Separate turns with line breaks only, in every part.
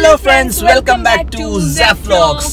Hello friends welcome back to Zaflogs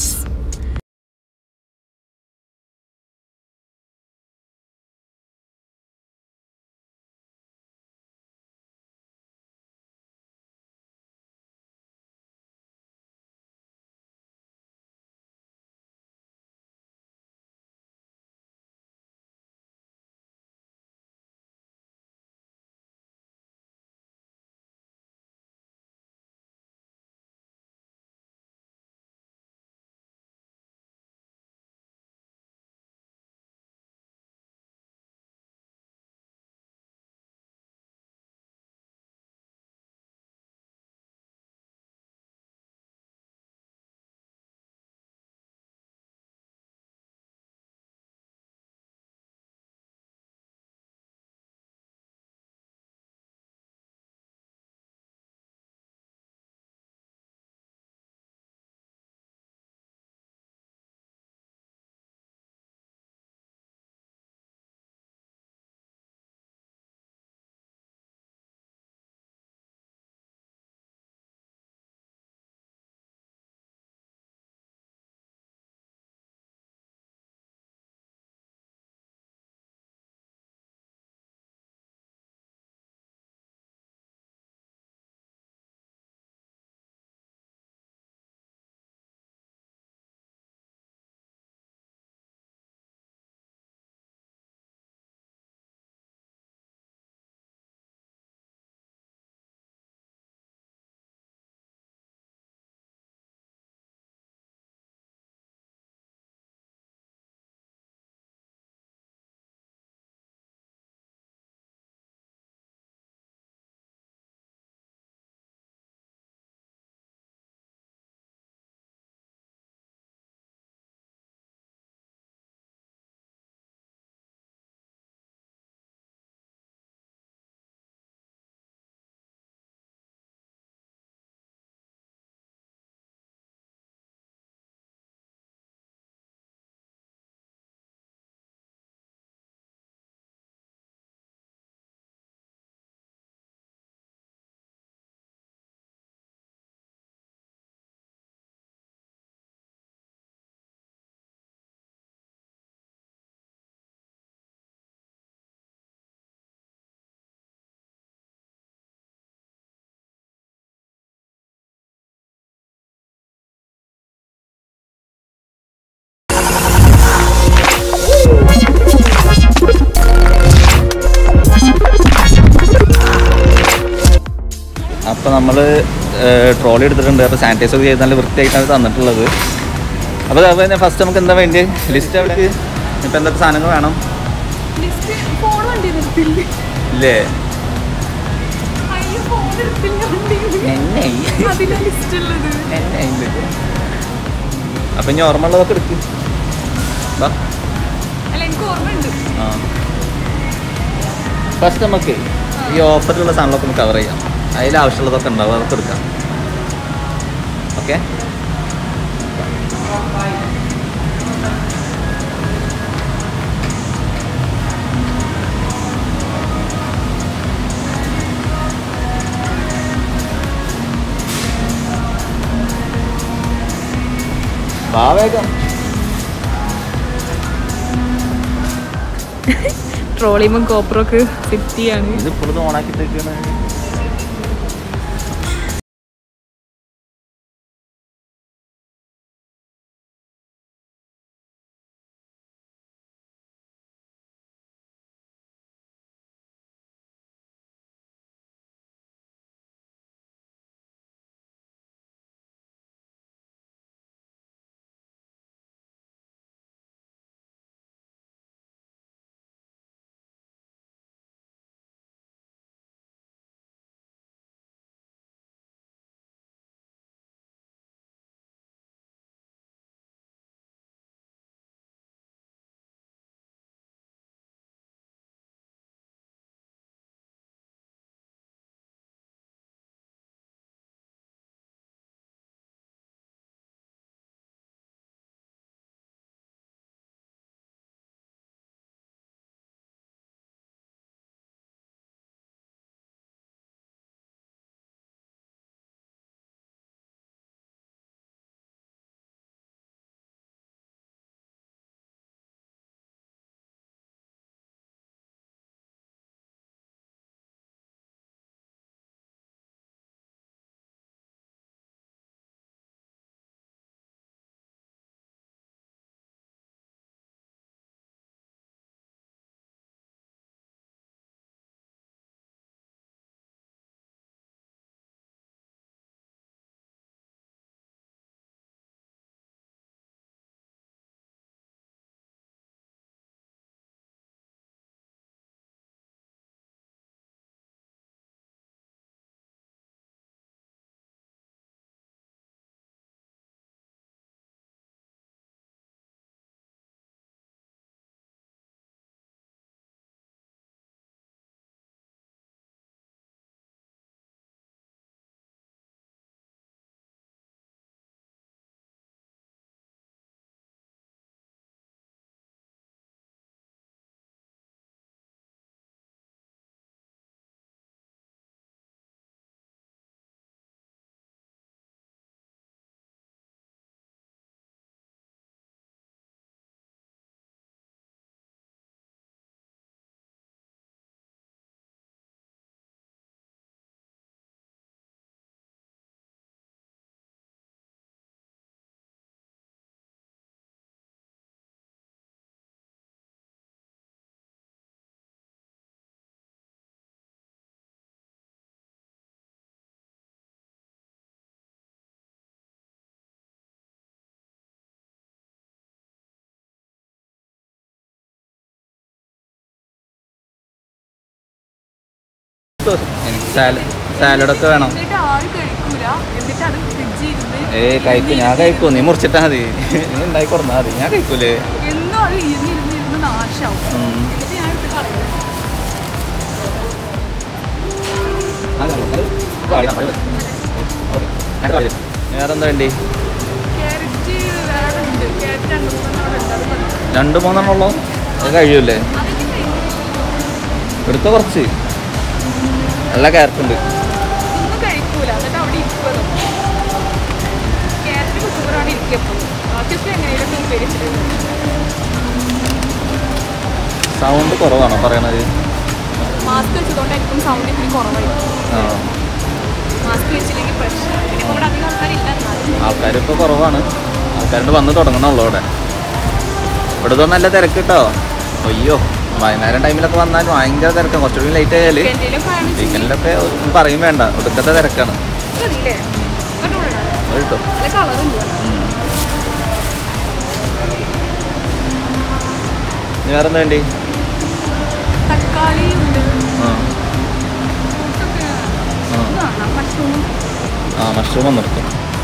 അപ്പോൾ നമ്മൾ trolley എടുത്തിട്ടുണ്ട് അപ്പോൾ സാനിറ്റൈസർ ചെയ്ത് നല്ല വൃത്തിയായിട്ടാണ് തന്നിട്ടുള്ളത് അപ്പോൾ അതുപോലെ ഫസ്റ്റ് നമുക്ക് എന്താ വേണ്ടി ലിസ്റ്റ് അവിടെ ഇപ്പം എന്തൊക്കെ സാധനങ്ങൾ വേണം
ലിസ്റ്റ് ഫോൺ വണ്ടി നിർത്തില്ല
ഇല്ലേ
അയ്യോ ഫോൺ നിർത്തില്ല വണ്ടി അതിനാ ലിസ്റ്റ് ഉള്ളത്
അപ്പം ഇനി ഓർമ്മ ഉള്ളതൊക്കെ എടുക്ക് വാ
അല്ല എനിക്ക് ഓർമ്മയുണ്ട്
ആ ഫസ്റ്റ് നമുക്ക് ഈ ഓഫറിലുള്ള സാധനങ്ങളൊക്കെ നമുക്ക് കവർ ചെയ്യാം അതിൽ ആവശ്യമുള്ളതൊക്കെ ഉണ്ടാവും അതൊക്കെ എടുക്കാം ഓക്കെ വാ വേഗം
ട്രോളിയുമ്പോൾ കോപ്പറൊക്കെ സെറ്റ് ചെയ്യാണ്
ഇത് ഇപ്പോഴത്തെ ഓണാക്കിട്ടേക്കാണ് എടുത്തോ എനിക്ക് സാലഡ് സാലഡൊക്കെ വേണം
എന്നിട്ട് ആരും കഴിക്കൂല എന്നിട്ട് അത് ഫ്രിഡ്ജിൽ ഇരുന്ന്
ഏയ് കഴിക്കും ഞാൻ കഴിക്കും നീ മുറിച്ചിട്ടാ മതി നീ ഉണ്ടാക്കി കൊടുത്താൽ മതി ഞാൻ കഴിക്കൂലേ
എന്നും അത് ഇരുന്ന് ഇരുന്ന് ഇരുന്ന് നാശാവും
ഉം.
എന്നിട്ട് ഞാൻ എടുത്ത് കളയും
വേറെന്താ വേണ്ടി
ക്യാരറ്റ് വേറെ ഉണ്ട് ക്യാരറ്റ് രണ്ട് മൂന്നെണ്ണം അവിടെ ഉണ്ട് അത് മതി.
രണ്ട് മൂന്നെണ്ണം ഉള്ളോ അത് കഴിയൂലേ
അതൊക്കെ കഴിക്കും.
എടുത്ത കുറച്ച് നല്ല ക്യാരറ്റ് ഉണ്ട്
ഒന്നും കഴിക്കൂല എന്നിട്ട് അവിടെ ഇരിക്കുമല്ലോ ക്യാരറ്റ് കുക്കുമ്പറാണ് ഇരിക്കപ്പോൾ ബാക്കിയൊക്കെ എങ്ങനെയൊക്കെ ഉപയോഗിച്ചിട്ട്
സൗണ്ട് കുറവാണോ പറയണത്
മാസ്ക് വെച്ചതുകൊണ്ടായിരിക്കും സൗണ്ട് ഇത്തിരി കുറവായിരിക്കും
ആ
മാസ്ക് വെച്ചില്ലെങ്കിൽ പ്രശ്നം പിന്നെ ഇവിടെ അധികം ആൾക്കാരില്ല എന്നാലും
ആൾക്കാരിപ്പോൾ കുറവാണ് ആൾക്കാരുടെ വന്ന് തുടങ്ങണുള്ളൂ ഇവിടെ ഇവിടുത്തെ നല്ല തിരക്ക് കേട്ടോ അയ്യോ വൈകുന്നേരം ടൈമിലൊക്കെ വന്നാൽ ഭയങ്കര തിരക്കാണ് കുറച്ചുകൂടി ലേറ്റ് ആയാൽ
എന്തെങ്കിലുമൊക്കെ ആണ്
വീക്കെൻഡിലൊക്കെ ഒന്നും പറയും വേണ്ട ഒടുക്കത്തെ തിരക്കാണ്
ഇതില്ലേ കണ്ടുകൊള്ളണം
അത് കിട്ടും
നല്ല കളറുണ്ട്
ഇനി വേറെന്താ വേണ്ടി
തക്കാളി ഉണ്ട്
ആ
ഫ്രൂട്ട്സൊക്കെ
ആ
കാണാം മഷ്റൂം
ആ മഷ്റൂം ഒന്നെടുക്കും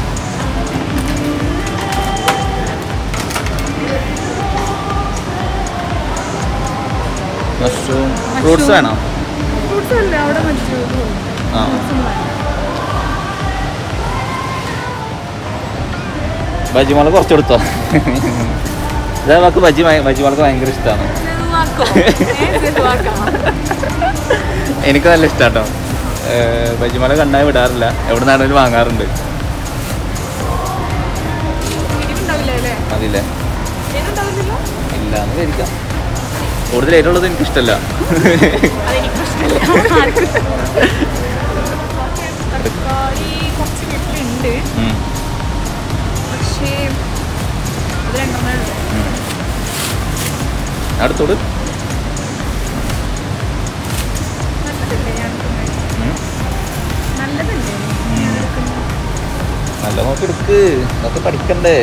മഷ്റൂം ഫ്രൂട്ട്സ് വേണോ
ഫ്രൂട്ട്സ് അല്ലേ അവിടെ മറ്റു
ആ ബജിമുളക് കുറച്ച് കൊടുത്തോ ഇതാ നമുക്ക് ബജി ഭയ- ബജിമുളക് ഭയങ്കര ഇഷ്ടമാണ് എനിക്ക് നല്ല ഇഷ്ടാട്ടോ ബജിമുളക് കണ്ടാൽ വിടാറില്ല എവിടെ നിന്നാണെങ്കിലും വാങ്ങാറുണ്ട്
ഉണ്ടാവില്ലേ
അതില്ലേ
ഏതുണ്ടാവില്ലല്ലോ
ഇല്ല എന്ന് കഴിക്കാം കൂടുതൽ എരിവുള്ളത് എനിക്ക് ഇഷ്ടമല്ല
അതെനിക്ക് ഇഷ്ടമില്ല ആർക്കും തക്കാളി കുറച്ച് വീട്ടിലുണ്ട് പക്ഷേ അത് രണ്ടെണ്ണേ ഉള്ളൂ
അടുത്തോട്
നല്ലതല്ലേ ഞാൻ എടുക്കുന്നത്? നല്ലതല്ലേ ഞാൻ എടുക്കുന്നത്?
നല്ല നോക്കി എടുക്ക് അതൊക്കെ പഠിക്കണ്ടേ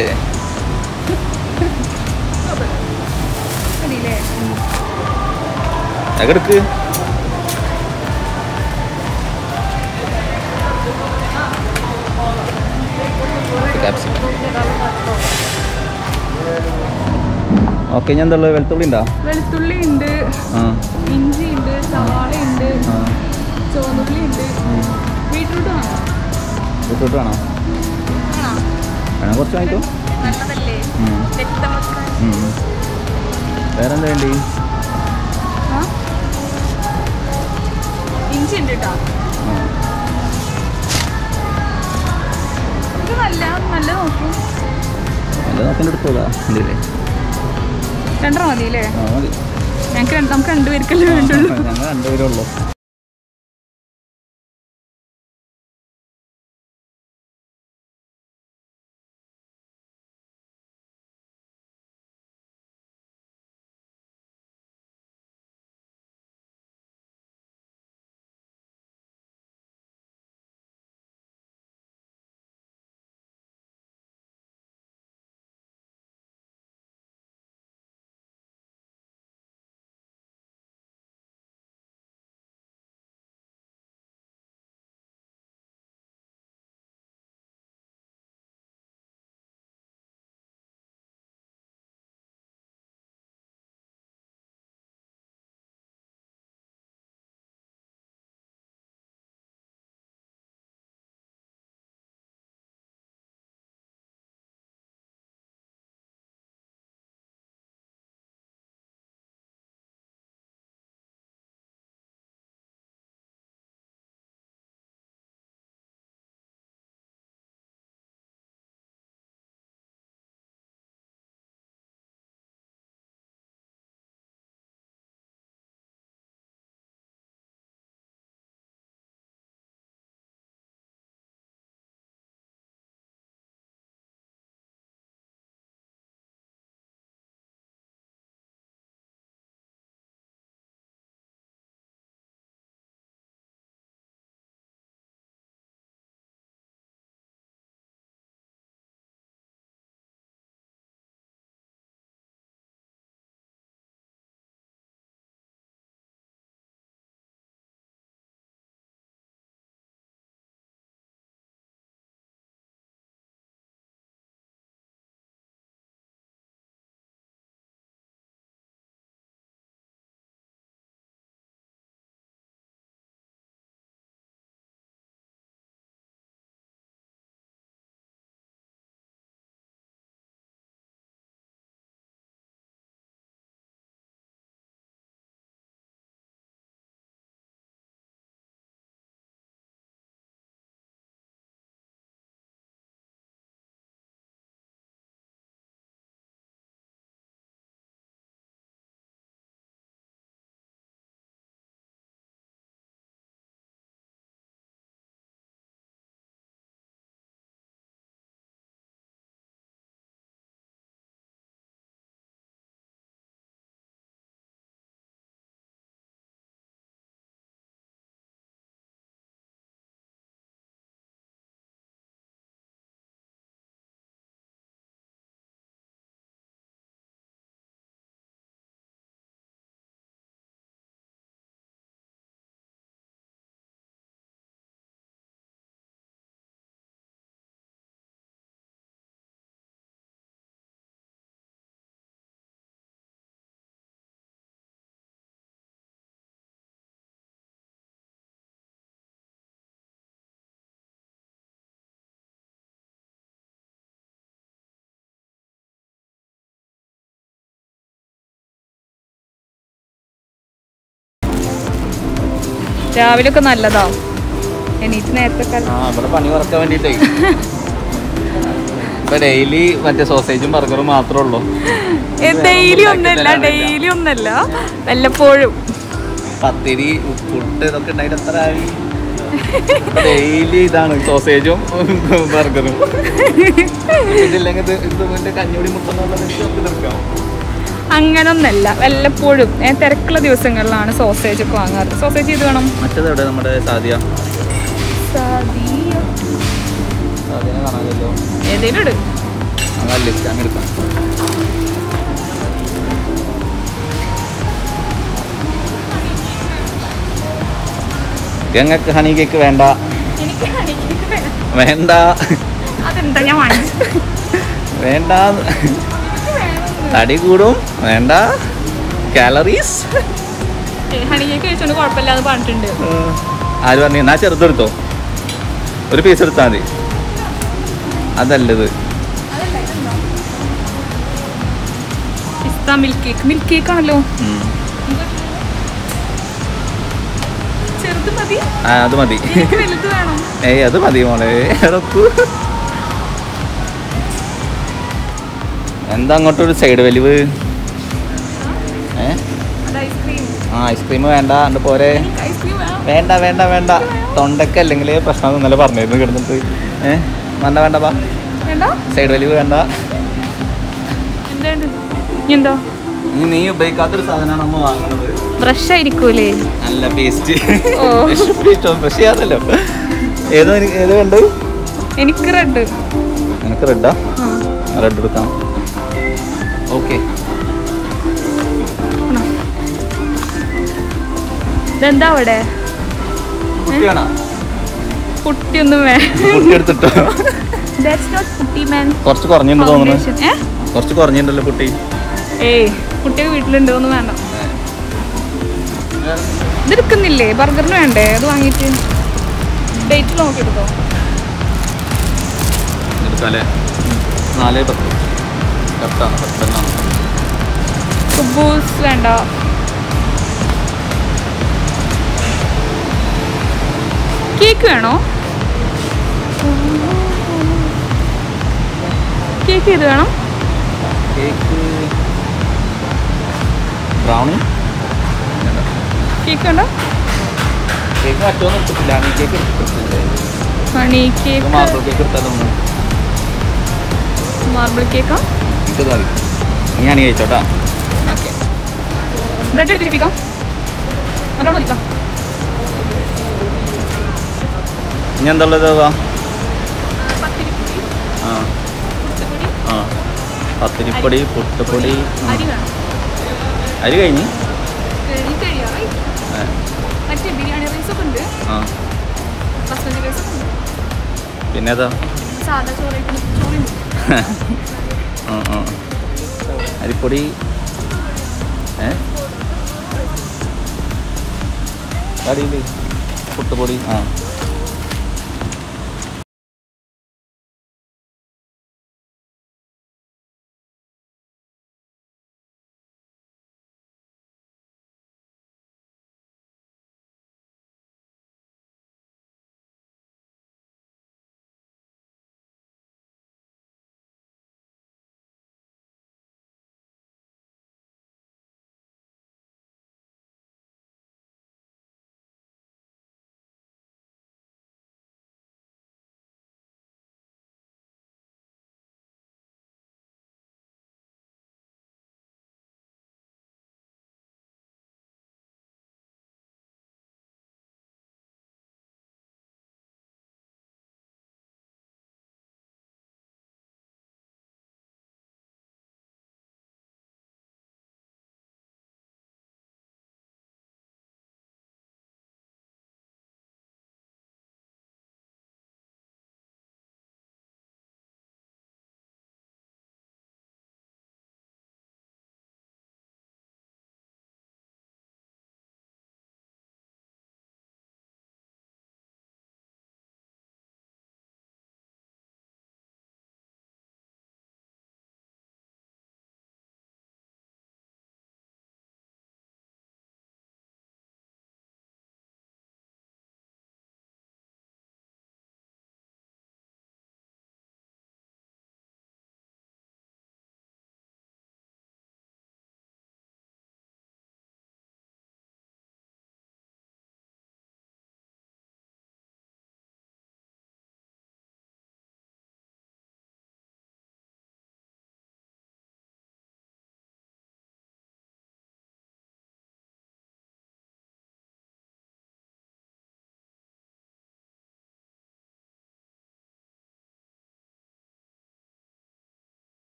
മതിയില്ലേ?
അതൊക്കെ എടുക്ക് ക്യാപ്സിക്കം ഓക്കെ ഞാൻ എന്താ ഉള്ളത് വെളുത്തുള്ളി ഉണ്ടോ
വെളുത്തുള്ളി ഉണ്ട്
ആ
ഇഞ്ചി ഉണ്ട് സവാള ഉണ്ട്
ആ
ചുവന്നുള്ളി ഉണ്ട് ബീട്രൂട്ട് വേണോ
ബീട്രൂട്ട് വേണോ
ആണോ
വേണം കുറച്ച് വാങ്ങിക്കോ
നല്ലതല്ലേ
ഉം.
രക്തം വെക്കാൻ
ഉം. വേറെന്താ വേണ്ടി
ആ? ഇഞ്ചി ഉണ്ട് കേട്ടോ
ആ.
ഇത് നല്ല നല്ല നോക്കും
നല്ല നോക്കാൻ എടുത്തോളാ ഇതില്ലേ
രണ്ടെണ്ണം മതി അല്ലേ
ആ മതി
ഞങ്ങൾക്ക് രണ്ട് നമുക്ക് രണ്ടുപേർക്കല്ലേ വേണ്ടുള്ളൂ
ഞങ്ങൾ രണ്ടുപേരേ ഉള്ളൂ
രാവിലെ ഒക്കെ നല്ലതാ എണീറ്റ് നേരത്തെ
ആ ഇവിടെ പണി കുറക്കാൻ വേണ്ടിട്ടേ ഇപ്പൊ ഡെയിലി മറ്റേ സോസേജും ബർഗറും മാത്രമേ ഉള്ളൂ
ഡെയിലി ഒന്നല്ല ഡെയിലി ഒന്നല്ല വല്ലപ്പോഴും
പത്തിരി പുട്ട് ഇതൊക്കെ ഉണ്ടായിട്ട് എത്ര ആയി ഡെയിലി ഇതാണ് സോസേജും ബർഗറും ഇതില്ലെങ്കിൽ ഇത് ഇത് മറ്റേ കഞ്ഞൂടി മുട്ടെന്നുള്ളത് തീർക്കാം
അങ്ങനൊന്നല്ല വല്ലപ്പോഴും ഞാൻ തിരക്കുള്ള ദിവസങ്ങളിലാണ് സോസേജ് ഒക്കെ വാങ്ങാറ് സോസേജ് ചെയ്ത് വേണം
മറ്റേത് എവിടെ നമ്മുടെ സാധ്യ
സതിയ.
സാധ്യനെ കാണാമല്ലോ
ഏതേലും ഇട്
അതല്ലേ അങ്ങ് എടുക്കാം ഞങ്ങൾക്ക് ഹണി കേക്ക് വേണ്ട
എനിക്ക് കാണിക്ക് വേണം.
വേണ്ട
അതെന്താ ഞാൻ വാങ്ങിച്ചു
വേണ്ട തടി കൂടും വേണ്ട കാലറീസ്
ഹണി കേക്ക് കഴിച്ചോണ്ട് കുഴപ്പമില്ലാന്ന് പറഞ്ഞിട്ടുണ്ട്
ആര് പറഞ്ഞു എന്നാ ചെറുതെടുത്തോ ഒരു പീസ് എടുത്താൽ മതി അതല്ലത്
പിസ്ത മിൽക്ക് കേക്ക് മിൽക്ക് കേക്ക് ആണല്ലോ
ഉം.
ചെറുത് മതി
ആ അത് മതി
എനിക്ക് വലുത് വേണം
ഏയ് അത് മതി മോളെ ഇറക്കൂ എന്താ അങ്ങോട്ടൊരു സൈഡ് വലിവ് ഏ
അത് ഐസ്ക്രീം
ആ ഐസ്ക്രീം വേണ്ട ഉണ്ട് പോരെ
എനിക്ക് ഐസ്ക്രീം വേണം
വേണ്ട വേണ്ട വേണ്ട തൊണ്ടയ്ക്ക് അല്ലെങ്കിൽ പ്രശ്നം ഇന്നലെ പറഞ്ഞിരുന്നു കിടന്നിട്ട് ഏ വേണ്ട വേണ്ട പാ
വേണ്ട
സൈഡ് വലിവ് വേണ്ട
എന്താണ് ഇനി എന്താ
ഇനി നീ ഉപയോഗിക്കാത്തൊരു സാധനമാണ് നമ്മൾ വാങ്ങുന്നത്
ബ്രഷ് ആയിരിക്കൂലേ
നല്ല പേസ്റ്റ്
ഓ.
ഇഷ്ടം ബ്രഷ് ചെയ്യാതല്ലോ ഏതോ എനിക്ക് ഏതോ ഉണ്ട്
എനിക്ക് റെഡ്
നിനക്ക് റെഡാ റെഡ് എടുക്കാം ഓക്കെ
ഇതെന്താ അവിടെ
കുട്ടിയാണോ
കുട്ടിയൊന്നും വേ
കുട്ടി എടുത്തിട്ടോ
ദാറ്റ്സ് നോട്ട് കുട്ടി മാൻ
കുറച്ച് കുറഞ്ഞിട്ടുണ്ട് തോന്നുന്നു
ഫൗണ്ടേഷൻ ഏ
കുറച്ച് കുറഞ്ഞിട്ടുണ്ടല്ലോ കുട്ടി
ഏയ് കുട്ടിയൊക്കെ വീട്ടിലുണ്ട് ഒന്നും വേണ്ട ഇതെടുക്കുന്നില്ലേ ബർഗറിന് വേണ്ടേ അത് വാങ്ങിയിട്ട് ഡേറ്റ് നോക്കിയെടുത്തോ
എടുക്കാല്ലേ നാല് പത്ത് പത്താണ് പത്തെണ്ണാണ്
കുബൂസ് വേണ്ട കേക്ക് വേണോ കേക്ക് ഏത് വേണം
കേക്ക് ബ്രൗണി
കേക്ക് വേണ്ട
കേക്ക് മറ്റൊന്നും എടുത്തിട്ടില്ല ഹണി കേക്ക് എടുത്തിട്ടില്ലേ
ഹണി
ഇത്
കേക്ക്
മാർബിൾ കേക്ക് എടുത്താലൊന്നും
മാർബിൾ കേക്കാ
ഇത് മതി നീ ഹണി കഴിച്ചോട്ടാ
ഓക്കെ ബ്രെഡ് എടുത്തിരിക്കാം നല്ലോണം മതിക്കാം
ഇനി എന്താ ഉള്ളത് വാ ആ ആ പത്തിരിപ്പൊടി പുട്ടുപൊടി ആ.
അരി വേണം
അരി കഴിഞ്ഞ്
കഴി കഴിയാറായി
ഏ,
മറ്റേ ബിരിയാണി റൈസ് ഒക്കെ ഉണ്ട്
ആ
ബസ്മതി റൈസ് ഒക്കെ ഉണ്ട്
പിന്നെ ഏതാ
സാധാ ചോറായിട്ട് ചോറുണ്ട്
ആ ആ അരിപ്പൊടി ഏ അടിയിൽ പുട്ടുപൊടി ആ